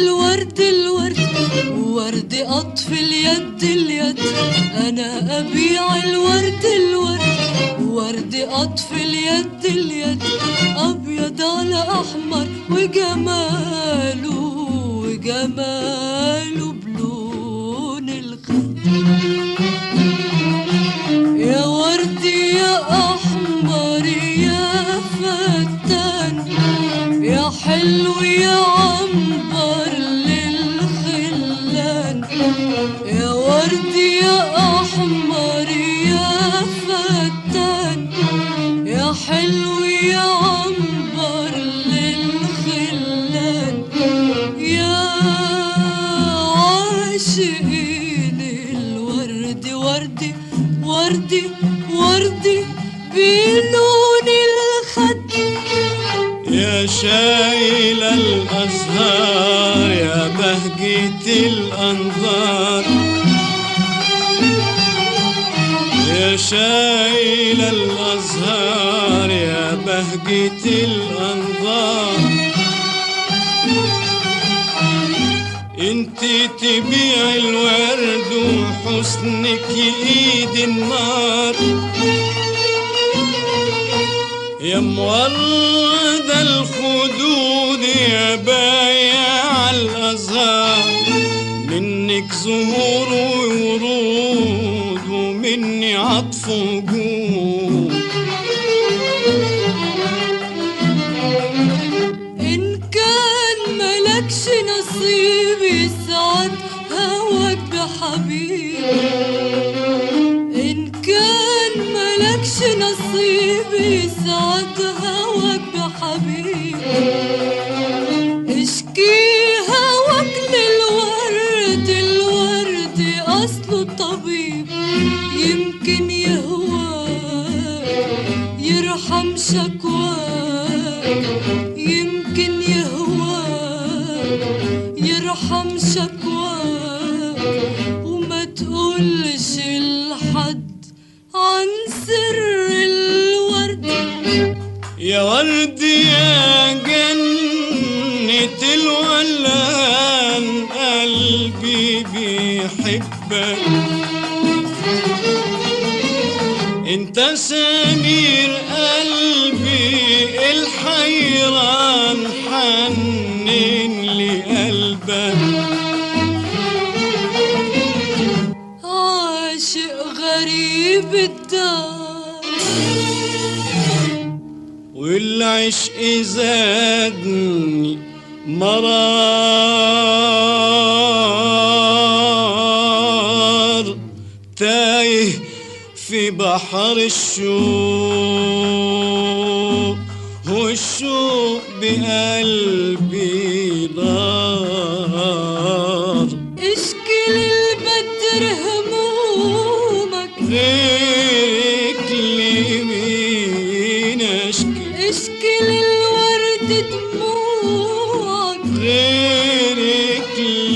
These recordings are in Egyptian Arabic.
الورد الورد وورد أطفي اليد اليد أنا أبيع الورد الورد ورد أطفي اليد اليد أبيض على أحمر وجماله وجماله بلون الخد يا ورد يا أحمر يا فتان يا حلو يا عنبر للخلان يا ورد يا أحمر يا فتان يا حلو يا عنبر للخلان يا عاشقين الورد وردي وردي وردي بلون الخد يا شايل الأزهار يا بهجة الأنظار يا شايل الأزهار يا بهجة الأنظار انت تبيع الورد وحسنك ايد النار يا مورد الخدود يا بايع الأزهار منك زهور وورود ومني عطف وجود إن كان ملكش نصيب يسعد هواك بحبيب إن كان ملكش نصيب يسعد هواك بحبيب اشكي هواك للورد الورد أصله طبيب يمكن يهواك يرحم شكواك يمكن يهواك يرحم شكواك وما تقولش لحد عن سر الورد يا ورد يا جنة الولان قلبي بيحبك انت سمير قلبي الحيران حنن لقلبك عاشق غريب الدار والعشق زادني مرار تايه في بحر الشوق والشوق بقلبي دار اشكي للبدر همومك غيرك لمين اشكي اشكي للورد دموعك غيرك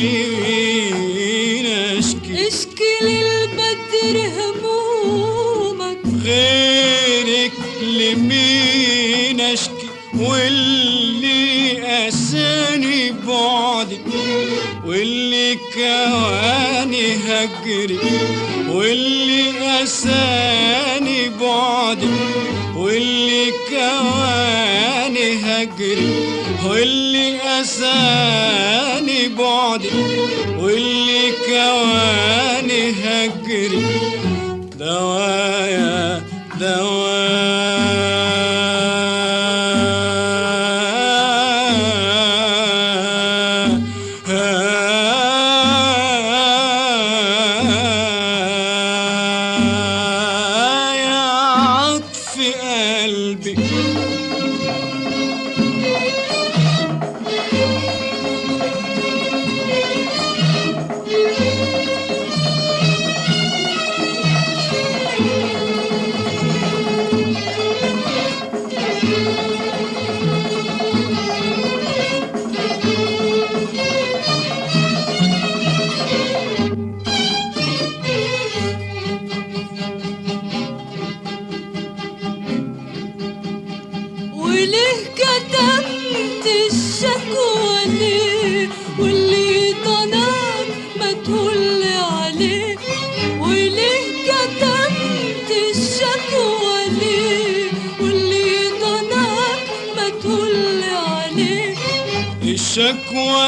لمين اشكي اشكي للبدر همومك غيرك لمين اشكي واللي اساني بعدك واللي كواني هجري واللي اساني بعدك واللي كواني هجري واللي اساني بعدك واللي كواني هجري دوايا دوايا يا عطف قلبي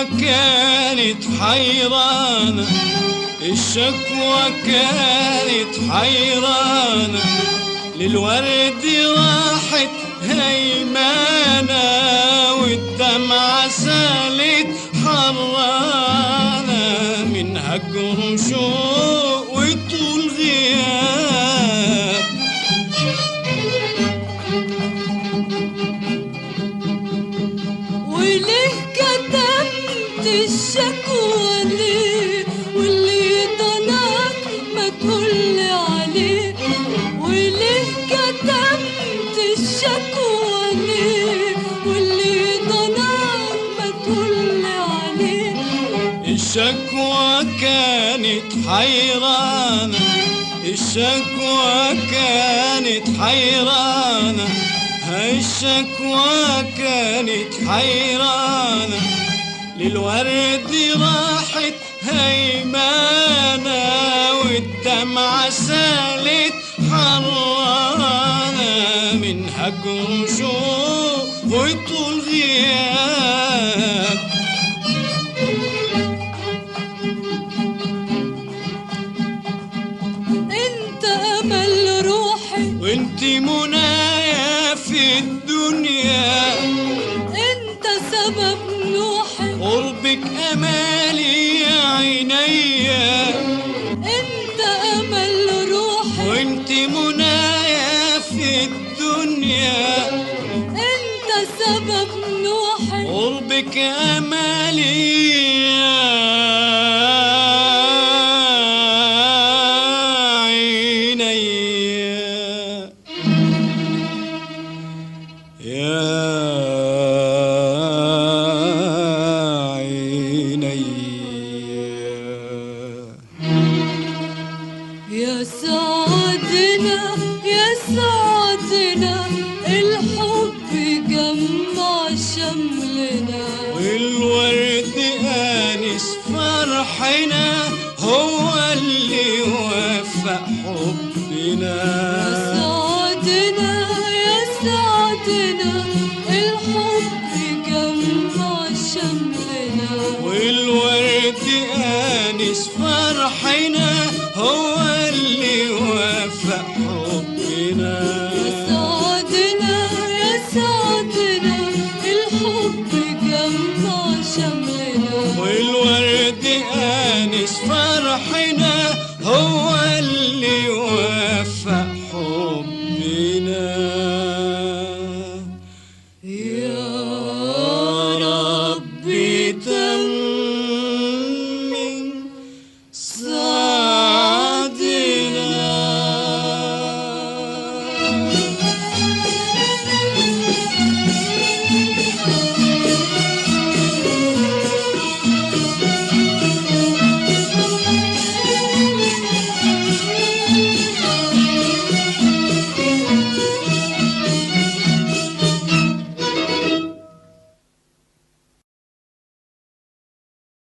كانت حيرانة الشكوى كانت حيرانة للورد راحت هيمانة والدمعة سالت حرانة من هجر شوق وطول غياب وليه كتمت الشكوى ليه واللي ضناك ما تقولي عليه وليه كتمت الشكوى ليه واللي ضناك ما تقولي عليه الشكوى كانت حيرانة الشكوى كانت حيرانة الشكوى كانت حيرانة للورد راحت هيمانة والدمعة سالت حرانة من هجر شوق وطول غياب انت امل روحي وانت منايا في الدنيا انت سبب نوحي قربك امالي يا عينيا انت امل روحي وانت منايا في الدنيا انت سبب نوحي قربك امالي يا عينيا يا عينيا يا سعدنا يا سعدنا الحب جمع شملنا والورد آنس فرحنا هو اللي وفق حبنا سعدنا يا سعدنا الحب جمع شملنا والورد آنس فرحنا هو اللي وفق حبنا سعدنا يا سعدنا الحب جمع شملنا والورد آنس فرحنا هو اللي وفق حبنا يا